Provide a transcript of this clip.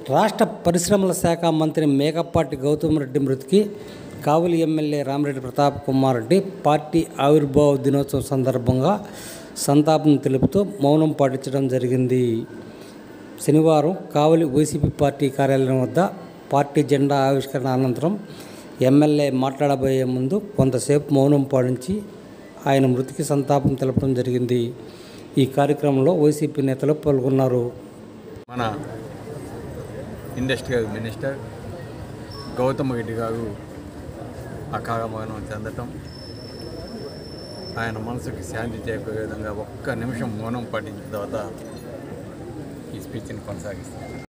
రాష్ట్ర పరిశ్రమల శాఖ మంత్రి మేకపాటి గౌతమ్ రెడ్డి మృతికి కావలి ఎమ్మెల్యే రామిరెడ్డి ప్రతాప్ కుమార్ రెడ్డి పార్టీ ఆవిర్భావ దినోత్సవం సందర్భంగా సంతాపం తెలుపుతూ మౌనం పాటించడం జరిగింది శనివారం కావలి వైసీపీ పార్టీ కార్యాలయం వద్ద పార్టీ జెండా ఆవిష్కరణ అనంతరం ఎమ్మెల్యే మాట్లాడబోయే ముందు కొంతసేపు మౌనం పాటించి ఆయన మృతికి సంతాపం తెలపడం జరిగింది ఈ కార్యక్రమంలో వైసీపీ నేతలు పాల్గొన్నారు మన ఇండస్ట్రియల్ మినిస్టర్ గౌతమ్ రెడ్డి గారు అకారమరణం చెందటం ఆయన మనసుకి శాంతి చేకూరే విధంగా ఒక్క నిమిషం మౌనం పాటించిన తర్వాత ఈ స్పీచ్ని కొనసాగిస్తాను